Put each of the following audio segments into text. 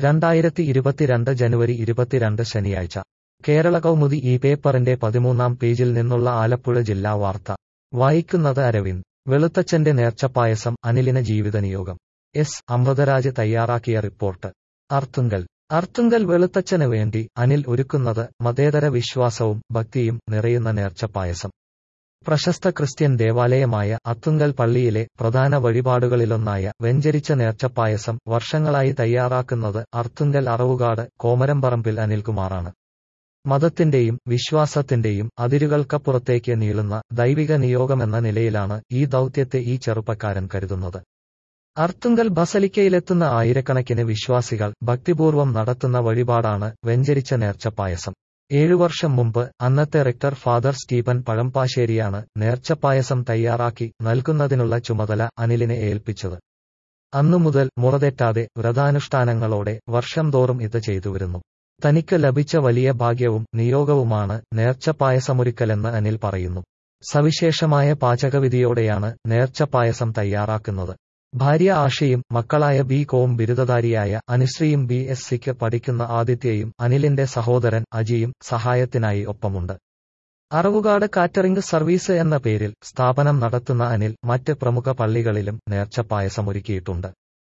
രണ്ടായിരത്തി ഇരുപത്തിരണ്ട് ജനുവരി ഇരുപത്തിരണ്ട് ശനിയാഴ്ച കേരള കൗമുദി ഈ പേപ്പറിന്റെ പതിമൂന്നാം പേജിൽ നിന്നുള്ള ആലപ്പുഴ ജില്ലാ വാർത്ത വായിക്കുന്നത് അരവിന്ദ് വെളുത്തച്ഛന്റെ നേർച്ചപ്പായസം അനിലിന് ജീവിതനിയോഗം എസ് അമൃതരാജ് തയ്യാറാക്കിയ റിപ്പോർട്ട് അർത്തുങ്കൽ അർത്തുങ്കൽ വെളുത്തച്ഛന് വേണ്ടി അനിൽ ഒരുക്കുന്നത് മതേതര വിശ്വാസവും ഭക്തിയും നിറയുന്ന നേർച്ചപ്പായസം പ്രശസ്ത ക്രിസ്ത്യൻ ദേവാലയമായ അത്തുങ്കൽ പള്ളിയിലെ പ്രധാന വഴിപാടുകളിലൊന്നായ വെഞ്ചരിച്ച നേർച്ചപ്പായസം വർഷങ്ങളായി തയ്യാറാക്കുന്നത് അർത്തുങ്കൽ അറവുകാട് കോമരംപറമ്പിൽ അനിൽകുമാറാണ് മതത്തിന്റെയും വിശ്വാസത്തിന്റെയും അതിരുകൾക്കപ്പുറത്തേക്ക് നീളുന്ന ദൈവിക നിയോഗമെന്ന നിലയിലാണ് ഈ ദൗത്യത്തെ ഈ ചെറുപ്പക്കാരൻ കരുതുന്നത് അർത്തുങ്കൽ ബസലിക്കയിലെത്തുന്ന ആയിരക്കണക്കിന് വിശ്വാസികൾ ഭക്തിപൂർവ്വം നടത്തുന്ന വഴിപാടാണ് വെഞ്ചരിച്ച നേർച്ചപ്പായസം ഏഴു വർഷം മുമ്പ് അന്നത്തെ റെക്ടർ ഫാദർ സ്റ്റീഫൻ പഴമ്പാശ്ശേരിയാണ് നേർച്ചപ്പായസം തയ്യാറാക്കി നൽകുന്നതിനുള്ള ചുമതല അനിലിനെ ഏൽപ്പിച്ചത് അന്നു മുതൽ മുറതെറ്റാതെ വ്രതാനുഷ്ഠാനങ്ങളോടെ വർഷം തോറും ഇത് ചെയ്തുവരുന്നു തനിക്ക് ലഭിച്ച വലിയ ഭാഗ്യവും നിയോഗവുമാണ് നേർച്ചപ്പായസമൊരുക്കലെന്ന് അനിൽ പറയുന്നു സവിശേഷമായ പാചകവിധിയോടെയാണ് നേർച്ചപ്പായസം തയ്യാറാക്കുന്നത് ഭാര്യ ആഷയും മക്കളായ ബി കോം ബിരുദധാരിയായ അനുശ്രീയും ബി എസ് സിക്ക് പഠിക്കുന്ന ആദിത്യയും അനിലിന്റെ സഹോദരൻ അജിയും സഹായത്തിനായി ഒപ്പമുണ്ട് അറവുകാട് കാറ്ററിംഗ് സർവീസ് എന്ന പേരിൽ സ്ഥാപനം നടത്തുന്ന അനിൽ മറ്റ് പ്രമുഖ പള്ളികളിലും നേർച്ചപ്പായസമൊരുക്കിയിട്ടുണ്ട്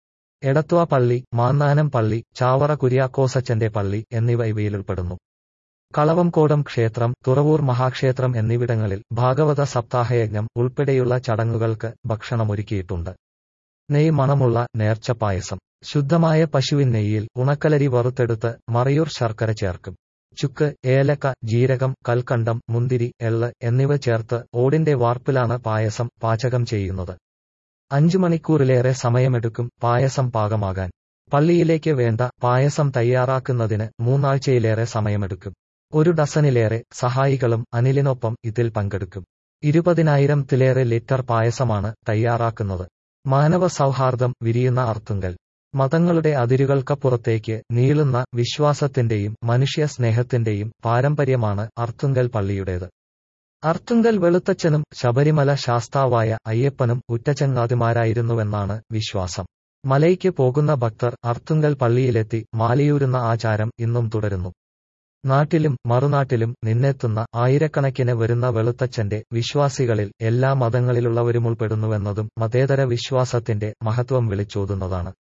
എടത്വ പള്ളി മാന്നാനം പള്ളി ചാവറ കുര്യാക്കോസച്ചന്റെ പള്ളി എന്നിവ ഇവയിലുൾപ്പെടുന്നു കളവംകോടം ക്ഷേത്രം തുറവൂർ മഹാക്ഷേത്രം എന്നിവിടങ്ങളിൽ ഭാഗവത സപ്താഹയജ്ഞം ഉൾപ്പെടെയുള്ള ചടങ്ങുകൾക്ക് ഭക്ഷണമൊരുക്കിയിട്ടുണ്ട് നെയ് മണമുള്ള നേർച്ചപ്പായസം ശുദ്ധമായ പശുവിൻ നെയ്യിൽ ഉണക്കലരി വറുത്തെടുത്ത് മറയൂർ ശർക്കര ചേർക്കും ചുക്ക് ഏലക്ക ജീരകം കൽക്കണ്ടം മുന്തിരി എള്ള് എന്നിവ ചേർത്ത് ഓടിന്റെ വാർപ്പിലാണ് പായസം പാചകം ചെയ്യുന്നത് അഞ്ചു മണിക്കൂറിലേറെ സമയമെടുക്കും പായസം പാകമാകാൻ പള്ളിയിലേക്ക് വേണ്ട പായസം തയ്യാറാക്കുന്നതിന് മൂന്നാഴ്ചയിലേറെ സമയമെടുക്കും ഒരു ഡസനിലേറെ സഹായികളും അനിലിനൊപ്പം ഇതിൽ പങ്കെടുക്കും ഇരുപതിനായിരത്തിലേറെ ലിറ്റർ പായസമാണ് തയ്യാറാക്കുന്നത് മാനവ സൗഹാർദ്ദം വിരിയുന്ന അർത്തുങ്കൽ മതങ്ങളുടെ അതിരുകൾക്കപ്പുറത്തേക്ക് നീളുന്ന വിശ്വാസത്തിന്റെയും മനുഷ്യ സ്നേഹത്തിന്റെയും പാരമ്പര്യമാണ് അർത്തുങ്കൽ പള്ളിയുടേത് അർത്തുങ്കൽ വെളുത്തച്ഛനും ശബരിമല ശാസ്താവായ അയ്യപ്പനും ഉറ്റച്ചങ്ങാതിമാരായിരുന്നുവെന്നാണ് വിശ്വാസം മലയ്ക്ക് പോകുന്ന ഭക്തർ അർത്തുങ്കൽ പള്ളിയിലെത്തി മാലയൂരുന്ന ആചാരം ഇന്നും തുടരുന്നു നാട്ടിലും മറുനാട്ടിലും നിന്നെത്തുന്ന ആയിരക്കണക്കിന് വരുന്ന വെളുത്തച്ഛന്റെ വിശ്വാസികളിൽ എല്ലാ മതങ്ങളിലുള്ളവരുമുൾപ്പെടുന്നുവെന്നതും മതേതര വിശ്വാസത്തിന്റെ മഹത്വം വിളിച്ചോതുന്നതാണ്